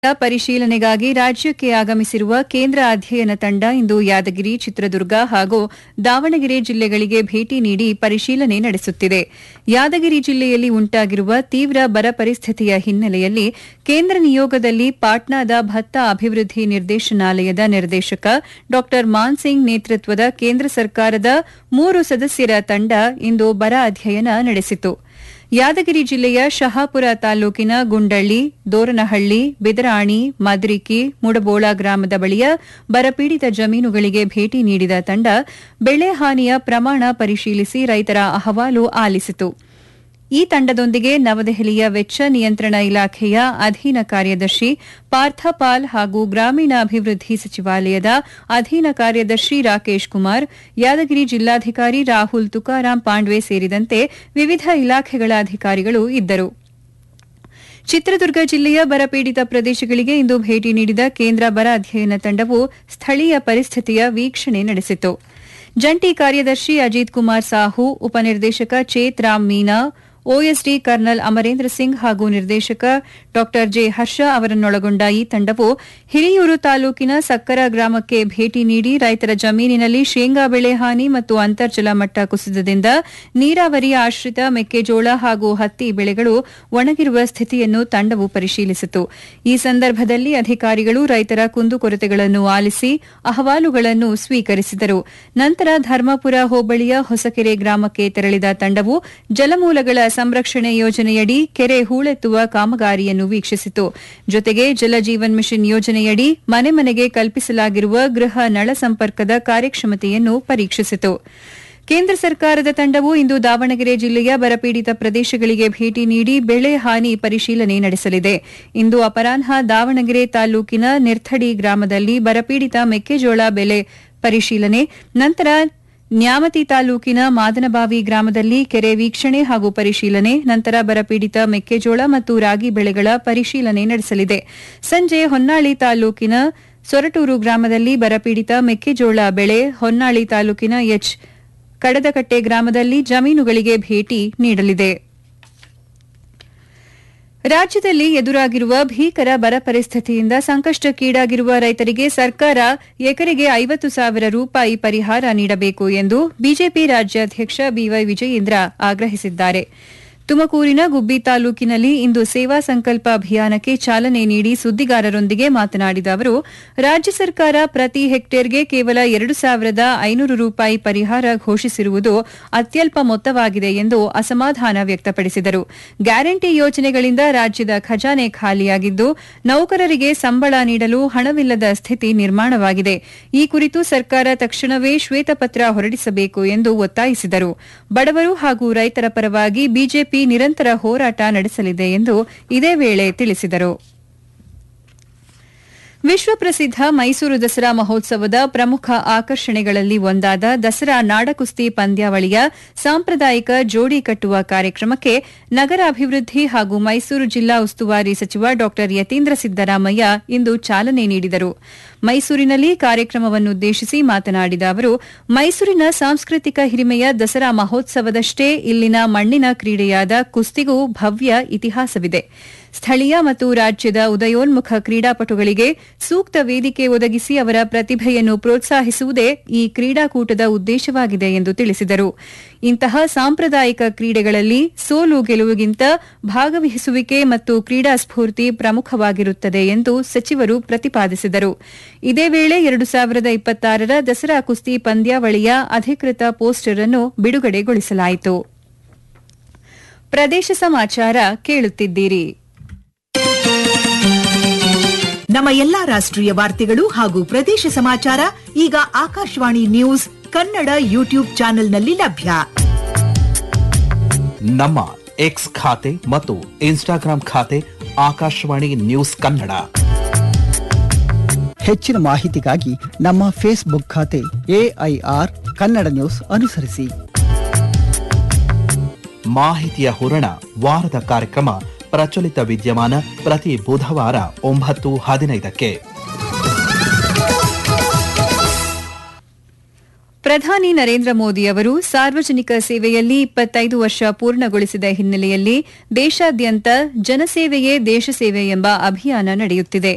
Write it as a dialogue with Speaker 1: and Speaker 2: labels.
Speaker 1: ಪರಿಶೀಲನೆಗಾಗಿ ರಾಜ್ಯಕ್ಕೆ ಆಗಮಿಸಿರುವ ಕೇಂದ್ರ ಅಧ್ಯಯನ ತಂಡ ಇಂದು ಯಾದಗಿರಿ ಚಿತ್ರದುರ್ಗ ಹಾಗೂ ದಾವಣಗೆರೆ ಜಿಲ್ಲೆಗಳಿಗೆ ಭೇಟಿ ನೀಡಿ ಪರಿಶೀಲನೆ ನಡೆಸುತ್ತಿದೆ ಯಾದಗಿರಿ ಜಿಲ್ಲೆಯಲ್ಲಿ ಉಂಟಾಗಿರುವ ತೀವ್ರ ಬರ ಪರಿಸ್ಥಿತಿಯ ಹಿನ್ನೆಲೆಯಲ್ಲಿ ಕೇಂದ್ರ ನಿಯೋಗದಲ್ಲಿ ಪಾಟ್ನಾದ ಭತ್ತ ಅಭಿವೃದ್ಧಿ ನಿರ್ದೇಶನಾಲಯದ ನಿರ್ದೇಶಕ ಡಾ ಮಾನ್ಸಿಂಗ್ ನೇತೃತ್ವದ ಕೇಂದ್ರ ಸರ್ಕಾರದ ಮೂರು ಸದಸ್ಯರ ತಂಡ ಇಂದು ಬರ ಅಧ್ಯಯನ ನಡೆಸಿತು ಯಾದಗಿರಿ ಜಿಲ್ಲೆಯ ಶಹಾಪುರ ತಾಲೂಕಿನ ಗುಂಡಳ್ಳಿ ದೋರನಹಳ್ಳಿ ಬಿದರಾಣಿ ಮದ್ರಿಕಿ ಮುಡಬೋಳ ಗ್ರಾಮದ ಬಳಿಯ ಬರಪೀಡಿತ ಜಮೀನುಗಳಿಗೆ ಭೇಟಿ ನೀಡಿದ ತಂಡ ಬೆಳೆ ಹಾನಿಯ ಪ್ರಮಾಣ ಪರಿಶೀಲಿಸಿ ರೈತರ ಅಹವಾಲು ಆಲಿಸಿತು ಈ ತಂಡದೊಂದಿಗೆ ನವದೆಹಲಿಯ ವೆಚ್ಚ ನಿಯಂತ್ರಣ ಇಲಾಖೆಯ ಅಧೀನ ಕಾರ್ಯದರ್ಶಿ ಪಾರ್ಥಪಾಲ್ ಹಾಗೂ ಗ್ರಾಮೀಣಾಭಿವೃದ್ಧಿ ಸಚಿವಾಲಯದ ಅಧೀನ ಕಾರ್ಯದರ್ಶಿ ರಾಕೇಶ್ ಕುಮಾರ್ ಯಾದಗಿರಿ ಜಿಲ್ಲಾಧಿಕಾರಿ ರಾಹುಲ್ ತುಕಾರಾಂ ಪಾಂಡ್ವೆ ಸೇರಿದಂತೆ ವಿವಿಧ ಇಲಾಖೆಗಳ ಅಧಿಕಾರಿಗಳು ಇದ್ದರು ಚಿತ್ರದುರ್ಗ ಜಿಲ್ಲೆಯ ಬರಪೀಡಿತ ಪ್ರದೇಶಗಳಿಗೆ ಇಂದು ಭೇಟಿ ನೀಡಿದ ಕೇಂದ್ರ ಬರ ಅಧ್ಯಯನ ತಂಡವು ಸ್ಥಳೀಯ ಪರಿಸ್ಥಿತಿಯ ವೀಕ್ಷಣೆ ನಡೆಸಿತು ಜಂಟಿ ಕಾರ್ಯದರ್ಶಿ ಅಜಿತ್ ಕುಮಾರ್ ಸಾಹು ಉಪನಿರ್ದೇಶಕ ಚೇತ್ ರಾಮ್ ಮೀನಾ ಒಎಸ್ಡಿ ಕರ್ನಲ್ ಅಮರೇಂದ್ರ ಸಿಂಗ್ ಹಾಗೂ ನಿರ್ದೇಶಕ ಡಾ ಜೆ ಹರ್ಷ ಅವರನ್ನೊಳಗೊಂಡ ಈ ತಂಡವು ಹಿರಿಯೂರು ತಾಲೂಕಿನ ಸಕ್ಕರ ಗ್ರಾಮಕ್ಕೆ ಭೇಟಿ ನೀಡಿ ರೈತರ ಜಮೀನಿನಲ್ಲಿ ಶೇಂಗಾ ಬೆಳೆ ಹಾನಿ ಮತ್ತು ಅಂತರ್ಜಲ ಮಟ್ಟ ಕುಸಿತದಿಂದ ನೀರಾವರಿ ಆಶ್ರಿತ ಮೆಕ್ಕೆಜೋಳ ಹಾಗೂ ಹತ್ತಿ ಬೆಳೆಗಳು ಒಣಗಿರುವ ಸ್ಥಿತಿಯನ್ನು ತಂಡವು ಪರಿಶೀಲಿಸಿತು ಈ ಸಂದರ್ಭದಲ್ಲಿ ಅಧಿಕಾರಿಗಳು ರೈತರ ಕುಂದುಕೊರತೆಗಳನ್ನು ಆಲಿಸಿ ಅಹವಾಲುಗಳನ್ನು ಸ್ವೀಕರಿಸಿದರು ನಂತರ ಧರ್ಮಪುರ ಹೋಬಳಿಯ ಹೊಸಕೆರೆ ಗ್ರಾಮಕ್ಕೆ ತೆರಳಿದ ತಂಡವು ಜಲಮೂಲಗಳ ಸಂರಕ್ಷಣೆ ಯೋಜನೆಯಡಿ ಕೆರೆ ಹೂಳೆತ್ತುವ ಕಾಮಗಾರಿಯನ್ನು ವೀಕ್ಷಿಸಿತು ಜೊತೆಗೆ ಜಲಜೀವನ್ ಮಿಷನ್ ಯೋಜನೆಯಡಿ ಮನೆ ಮನೆಗೆ ಕಲ್ಪಿಸಲಾಗಿರುವ ಗೃಹ ನಳ ಸಂಪರ್ಕದ ಕಾರ್ಯಕ್ಷಮತೆಯನ್ನು ಪರೀಕ್ಷಿಸಿತು ಕೇಂದ್ರ ಸರ್ಕಾರದ ತಂಡವು ಇಂದು ದಾವಣಗೆರೆ ಜಿಲ್ಲೆಯ ಬರಪೀಡಿತ ಪ್ರದೇಶಗಳಿಗೆ ಭೇಟಿ ನೀಡಿ ಬೆಳೆ ಹಾನಿ ಪರಿಶೀಲನೆ ನಡೆಸಲಿದೆ ಇಂದು ಅಪರಾಹ್ನ ದಾವಣಗೆರೆ ತಾಲೂಕಿನ ನಿರ್ಥಡಿ ಗ್ರಾಮದಲ್ಲಿ ಬರಪೀಡಿತ ಮೆಕ್ಕೆಜೋಳ ಬೆಲೆ ಪರಿಶೀಲನೆ ನಂತರ ನ್ಯಾಮತಿ ತಾಲೂಕಿನ ಮಾದನಬಾವಿ ಗ್ರಾಮದಲ್ಲಿ ಕೆರೆ ವೀಕ್ಷಣೆ ಹಾಗೂ ಪರಿಶೀಲನೆ ನಂತರ ಬರಪೀಡಿತ ಮೆಕ್ಕೆಜೋಳ ಮತ್ತು ರಾಗಿ ಬೆಳೆಗಳ ಪರಿಶೀಲನೆ ನಡೆಸಲಿದೆ ಸಂಜೆ ಹೊನ್ನಾಳಿ ತಾಲೂಕಿನ ಸೊರಟೂರು ಗ್ರಾಮದಲ್ಲಿ ಬರಪೀಡಿತ ಮೆಕ್ಕೆಜೋಳ ಬೆಳೆ ಹೊನ್ನಾಳಿ ತಾಲೂಕಿನ ಎಚ್ ಕಡದಕಟ್ಟೆ ಗ್ರಾಮದಲ್ಲಿ ಜಮೀನುಗಳಿಗೆ ಭೇಟಿ ನೀಡಲಿದೆ ರಾಜ್ಯದಲ್ಲಿ ಎದುರಾಗಿರುವ ಭೀಕರ ಬರ ಪರಿಸ್ಥಿತಿಯಿಂದ ಸಂಕಷ್ಟಕ್ಕೀಡಾಗಿರುವ ರೈತರಿಗೆ ಸರ್ಕಾರ ಎಕರೆಗೆ ಐವತ್ತು ಸಾವಿರ ರೂಪಾಯಿ ಪರಿಹಾರ ನೀಡಬೇಕು ಎಂದು ಬಿಜೆಪಿ ರಾಜ್ಯಾಧ್ಯಕ್ಷ ಬಿವೈ ವಿಜಯೇಂದ್ರ ಆಗ್ರಹಿಸಿದ್ದಾರೆ ತುಮಕೂರಿನ ಗುಬ್ಬಿ ತಾಲೂಕಿನಲ್ಲಿ ಇಂದು ಸೇವಾ ಸಂಕಲ್ಪ ಅಭಿಯಾನಕ್ಕೆ ಚಾಲನೆ ನೀಡಿ ಸುದ್ದಿಗಾರರೊಂದಿಗೆ ಮಾತನಾಡಿದ ಅವರು ರಾಜ್ಯ ಸರ್ಕಾರ ಪ್ರತಿ ಹೆಕ್ಟೇರ್ಗೆ ಕೇವಲ ಎರಡು ಸಾವಿರದ ಐನೂರು ರೂಪಾಯಿ ಪರಿಹಾರ ಘೋಷಿಸಿರುವುದು ಅತ್ಯಲ್ಪ ಮೊತ್ತವಾಗಿದೆ ಎಂದು ಅಸಮಾಧಾನ ವ್ಯಕ್ತಪಡಿಸಿದರು ಗ್ಯಾರಂಟಿ ಯೋಜನೆಗಳಿಂದ ರಾಜ್ಯದ ಖಜಾನೆ ಖಾಲಿಯಾಗಿದ್ದು ನೌಕರರಿಗೆ ಸಂಬಳ ನೀಡಲು ಹಣವಿಲ್ಲದ ಸ್ಥಿತಿ ನಿರ್ಮಾಣವಾಗಿದೆ ಈ ಕುರಿತು ಸರ್ಕಾರ ತಕ್ಷಣವೇ ಶ್ವೇತಪತ್ರ ಹೊರಡಿಸಬೇಕು ಎಂದು ಒತ್ತಾಯಿಸಿದರು ಬಡವರು ಹಾಗೂ ರೈತರ ಪರವಾಗಿ ಬಿಜೆಪಿ ನಿರಂತರ ಹೋರಾಟ ನಡೆಸಲಿದೆ ಎಂದು ಇದೇ ವೇಳೆ ತಿಳಿಸಿದರು ವಿಶ್ವಪ್ರಸಿದ್ಧ ಮೈಸೂರು ದಸರಾ ಮಹೋತ್ಸವದ ಪ್ರಮುಖ ಆಕರ್ಷಣೆಗಳಲ್ಲಿ ಒಂದಾದ ದಸರಾ ನಾಡಕುಸ್ತಿ ಪಂದ್ಯಾವಳಿಯ ಸಾಂಪ್ರದಾಯಿಕ ಜೋಡಿ ಕಟ್ಟುವ ಕಾರ್ಯಕ್ರಮಕ್ಕೆ ನಗರಾಭಿವೃದ್ಧಿ ಹಾಗೂ ಮೈಸೂರು ಜಿಲ್ಲಾ ಉಸ್ತುವಾರಿ ಸಚಿವ ಡಾ ಯತೀಂದ್ರ ಸಿದ್ದರಾಮಯ್ಯ ಇಂದು ಚಾಲನೆ ನೀಡಿದರು ಮೈಸೂರಿನಲ್ಲಿ ಕಾರ್ಯಕ್ರಮವನ್ನುದ್ದೇಶಿಸಿ ಮಾತನಾಡಿದ ಅವರು ಮೈಸೂರಿನ ಸಾಂಸ್ಕೃತಿಕ ಹಿರಿಮೆಯ ದಸರಾ ಮಹೋತ್ಸವದಷ್ಟೇ ಇಲ್ಲಿನ ಮಣ್ಣಿನ ಕ್ರೀಡೆಯಾದ ಕುಸ್ತಿಗೂ ಭವ್ಯ ಇತಿಹಾಸವಿದೆ ಸ್ಥಳೀಯ ಮತ್ತು ರಾಜ್ಯದ ಉದಯೋನ್ಮುಖ ಕ್ರೀಡಾಪಟುಗಳಿಗೆ ಸೂಕ್ತ ವೇದಿಕೆ ಒದಗಿಸಿ ಅವರ ಪ್ರತಿಭೆಯನ್ನು ಪ್ರೋತ್ಸಾಹಿಸುವುದೇ ಈ ಕ್ರೀಡಾಕೂಟದ ಉದ್ದೇಶವಾಗಿದೆ ಎಂದು ತಿಳಿಸಿದರು ಇಂತಹ ಸಾಂಪ್ರದಾಯಿಕ ಕ್ರೀಡೆಗಳಲ್ಲಿ ಸೋಲು ಗೆಲುವಿಗಿಂತ ಭಾಗವಹಿಸುವಿಕೆ ಮತ್ತು ಕ್ರೀಡಾ ಸ್ಫೂರ್ತಿ ಪ್ರಮುಖವಾಗಿರುತ್ತದೆ ಎಂದು ಸಚಿವರು ಪ್ರತಿಪಾದಿಸಿದರು ಇದೇ ವೇಳೆ ಎರಡು ಸಾವಿರದ ಇಪ್ಪತ್ತಾರರ ದಸರಾ ಕುಸ್ತಿ ಪಂದ್ಯಾವಳಿಯ ಅಧಿಕೃತ ಪೋಸ್ಟರ್ ಅನ್ನು ಬಿಡುಗಡೆಗೊಳಿಸಲಾಯಿತು ಪ್ರದೇಶ ಸಮಾಚಾರ ಕೇಳುತ್ತಿದ್ದೀರಿ
Speaker 2: ನಮ್ಮ ಎಲ್ಲಾ ರಾಷ್ಟ್ರೀಯ ವಾರ್ತೆಗಳು ಹಾಗೂ ಪ್ರದೇಶ ಸಮಾಚಾರ ಈಗ ಆಕಾಶವಾಣಿ ನ್ಯೂಸ್ ಕನ್ನಡ ಯೂಟ್ಯೂಬ್ ಚಾನೆಲ್ನಲ್ಲಿ ಲಭ್ಯ
Speaker 3: ನಮ್ಮ ಎಕ್ಸ್ ಖಾತೆ ಮತ್ತು ಇನ್ಸ್ಟಾಗ್ರಾಂ ಖಾತೆ ಆಕಾಶವಾಣಿ ನ್ಯೂಸ್ ಕನ್ನಡ
Speaker 4: ಹೆಚ್ಚಿನ ಮಾಹಿತಿಗಾಗಿ ನಮ್ಮ ಫೇಸ್ಬುಕ್ ಖಾತೆ ಎಐಆರ್ ಕನ್ನಡ ನ್ಯೂಸ್ ಅನುಸರಿಸಿ
Speaker 3: ಮಾಹಿತಿಯ ಹೂರಣ ವಾರದ ಕಾರ್ಯಕ್ರಮ ಪ್ರಚಲಿತ ವಿದ್ಯಮಾನ ಪ್ರತಿ ಬುಧವಾರ ಒಂಬತ್ತು ಹದಿನೈದಕ್ಕೆ
Speaker 1: ಪ್ರಧಾನಿ ನರೇಂದ್ರ ಮೋದಿ ಅವರು ಸಾರ್ವಜನಿಕ ಸೇವೆಯಲ್ಲಿ ಇಪ್ಪತ್ತೈದು ವರ್ಷ ಪೂರ್ಣಗೊಳಿಸಿದ ಹಿನ್ನೆಲೆಯಲ್ಲಿ ದೇಶಾದ್ಯಂತ ಜನಸೇವೆಯೇ ದೇಶ ಸೇವೆ ಎಂಬ ಅಭಿಯಾನ ನಡೆಯುತ್ತಿದೆ